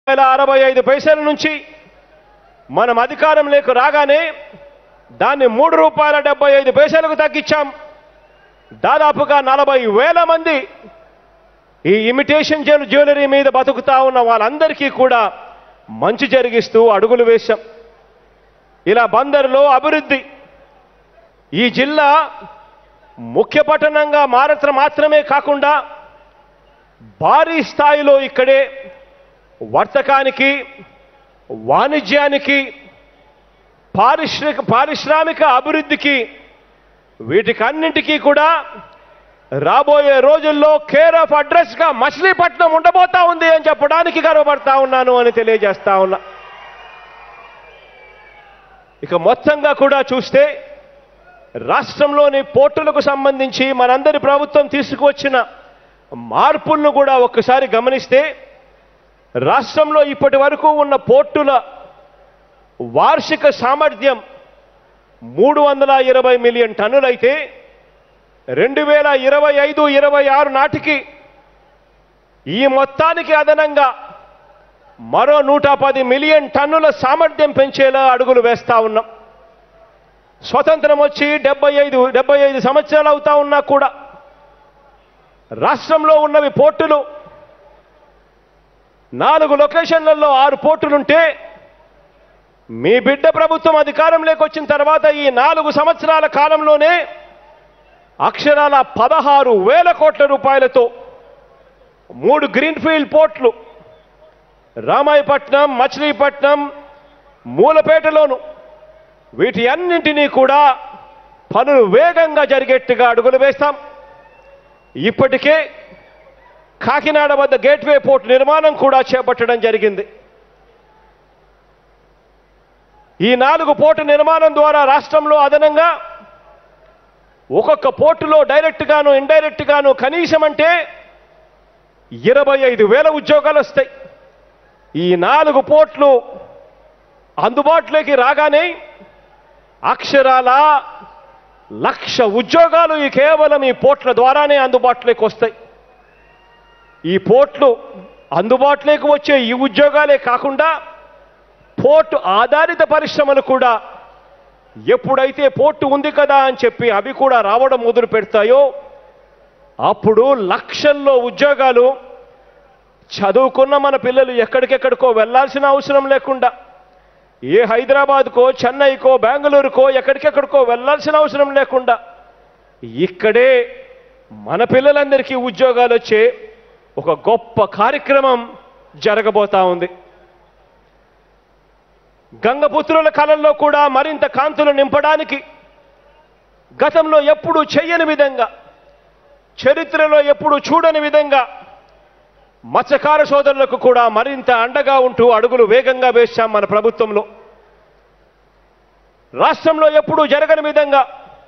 వేల అరవై ఐదు పైసల నుంచి మనం అధికారంలోకి రాగానే దాన్ని మూడు రూపాయల డెబ్బై ఐదు పైసలకు తగ్గించాం దాదాపుగా నలభై వేల మంది ఈ ఇమిటేషన్ జ్యువెల- జ్యువెలరీ మీద బతుకుతా ఉన్న వాళ్ళందరికీ కూడా మంచి జరిగిస్తూ అడుగులు వేశాం ఇలా బందరులో అభివృద్ధి ఈ జిల్లా ముఖ్య పట్టణంగా మారటం మాత్రమే కాకుండా భారీ స్థాయిలో ఇక్కడే వర్తకానికి వాణిజ్యానికి పారిశ్రామిక పారిశ్రామిక అభివృద్ధికి వీటికన్నింటికీ కూడా రాబోయే రోజుల్లో కేర్ ఆఫ్ అడ్రస్ గా మచిలీపట్నం ఉండబోతా ఉంది అని చెప్పడానికి గర్వపడతా ఉన్నాను అని తెలియజేస్తా ఉన్నా ఇక మొత్తంగా కూడా చూస్తే రాష్ట్రంలోని పోర్టులకు సంబంధించి మనందరి ప్రభుత్వం తీసుకువచ్చిన మార్పులను కూడా ఒక్కసారి గమనిస్తే రాష్ట్రంలో ఇప్పటి వరకు ఉన్న పోర్టుల వార్షిక సామర్థ్యం మూడు వందల ఇరవై మిలియన్ టన్నులైతే రెండు వేల ఇరవై ఐదు ఇరవై ఆరు నాటికి ఈ మొత్తానికి అదనంగా మరో నూట పది మిలియన్ టన్నుల సామర్థ్యం పెంచేలా అడుగులు వేస్తా ఉన్నాం స్వతంత్రం వచ్చి డెబ్బై ఐదు డెబ్బై ఐదు సంవత్సరాలు అవుతా ఉన్నా కూడా రాష్ట్రంలో ఉన్నవి పోర్టులు నాలుగు లొకేషన్లలో ఆరు పోర్టులుంటే మీ బిడ్డ ప్రభుత్వం అధికారంలోకి వచ్చిన తర్వాత ఈ నాలుగు సంవత్సరాల కాలంలోనే అక్షరాల పదహారు వేల కోట్ల రూపాయలతో మూడు గ్రీన్ఫీల్డ్ పోర్ట్లు రామాయపట్నం మచిలీపట్నం మూలపేటలోను వీటి అన్నింటినీ కూడా పనులు వేగంగా జరిగేట్టుగా అడుగులు వేస్తాం ఇప్పటికే కాకినాడ వద్ద గేట్వే పోర్ట్ నిర్మాణం కూడా చేపట్టడం జరిగింది ఈ నాలుగు పోర్టు నిర్మాణం ద్వారా రాష్ట్రంలో అదనంగా ఒక్కొక్క పోర్టులో డైరెక్ట్ గాను ఇండైరెక్ట్ గాను కనీసం అంటే ఇరవై ఐదు వేల ఉద్యోగాలు వస్తాయి ఈ నాలుగు పోర్ట్లు అందుబాటులోకి రాగానే అక్షరాల లక్ష ఉద్యోగాలు ఈ కేవలం ఈ పోర్ట్ల ద్వారానే అందుబాటులోకి వస్తాయి ఈ పోర్ట్లు అందుబాటులోకి వచ్చే ఈ ఉద్యోగాలే కాకుండా పోర్టు ఆధారిత పరిశ్రమలు కూడా ఎప్పుడైతే పోర్టు ఉంది కదా అని చెప్పి అవి కూడా రావడం మొదలు పెడతాయో అప్పుడు లక్షల్లో ఉద్యోగాలు చదువుకున్న మన పిల్లలు ఎక్కడికెక్కడికో వెళ్ళాల్సిన అవసరం లేకుండా ఏ హైదరాబాద్కో చెన్నైకో బెంగళూరుకో ఎక్కడికెక్కడికో వెళ్ళాల్సిన అవసరం లేకుండా ఇక్కడే మన పిల్లలందరికీ ఉద్యోగాలు వచ్చే ఒక గొప్ప కార్యక్రమం జరగబోతా ఉంది గంగపుత్రుల కళల్లో కూడా మరింత కాంతులు నింపడానికి గతంలో ఎప్పుడూ చెయ్యని విధంగా చరిత్రలో ఎప్పుడు చూడని విధంగా మత్స్యకార సోదరులకు కూడా మరింత అండగా ఉంటూ అడుగులు వేగంగా వేశాం మన ప్రభుత్వంలో రాష్ట్రంలో ఎప్పుడూ జరగని విధంగా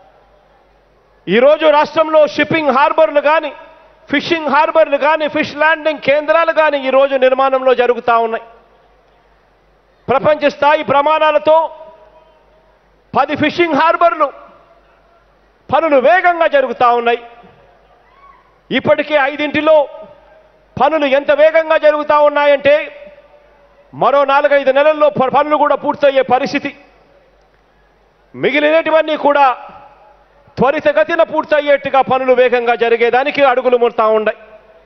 ఈరోజు రాష్ట్రంలో షిప్పింగ్ హార్బర్లు కానీ ఫిషింగ్ హార్బర్లు కానీ ఫిష్ ల్యాండింగ్ కేంద్రాలు కానీ ఈరోజు నిర్మాణంలో జరుగుతూ ఉన్నాయి ప్రపంచ స్థాయి ప్రమాణాలతో పది ఫిషింగ్ హార్బర్లు పనులు వేగంగా జరుగుతూ ఉన్నాయి ఇప్పటికే ఐదింటిలో పనులు ఎంత వేగంగా జరుగుతూ ఉన్నాయంటే మరో నాలుగైదు నెలల్లో ప- పనులు కూడా పూర్తయ్యే పరిస్థితి మిగిలినటువన్నీ కూడా త్వరితగతిన పూర్తయ్యేట్టుగా పనులు వేగంగా జరిగేదానికి అడుగులు ముడతా ఉన్నాయి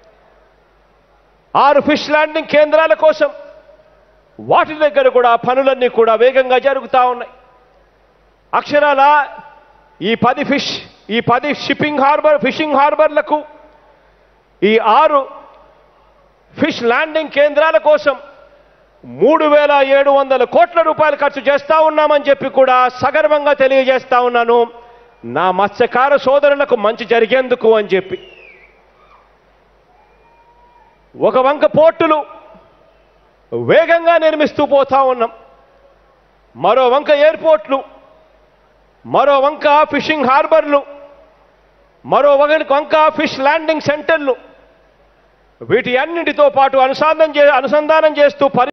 ఆరు ఫిష్ ల్యాండింగ్ కేంద్రాల కోసం వాటి దగ్గర కూడా పనులన్నీ కూడా వేగంగా జరుగుతూ ఉన్నాయి అక్షరాల ఈ పది ఫిష్ ఈ పది షిప్పింగ్ హార్బర్ ఫిషింగ్ హార్బర్లకు ఈ ఆరు ఫిష్ ల్యాండింగ్ కేంద్రాల కోసం మూడు వేల ఏడు వందల కోట్ల రూపాయలు ఖర్చు చేస్తా ఉన్నామని చెప్పి కూడా సగర్వంగా తెలియజేస్తా ఉన్నాను నా మత్స్యకార సోదరులకు మంచి జరిగేందుకు అని చెప్పి ఒక వంక పోర్టులు వేగంగా నిర్మిస్తూ పోతా ఉన్నాం మరో వంక ఎయిర్పోర్ట్లు మరో వంక ఫిషింగ్ హార్బర్లు మరో వగ- వంక ఫిష్ ల్యాండింగ్ సెంటర్లు వీటి అన్నింటితో పాటు అనుసంధానం చే అనుసంధానం చేస్తూ పరి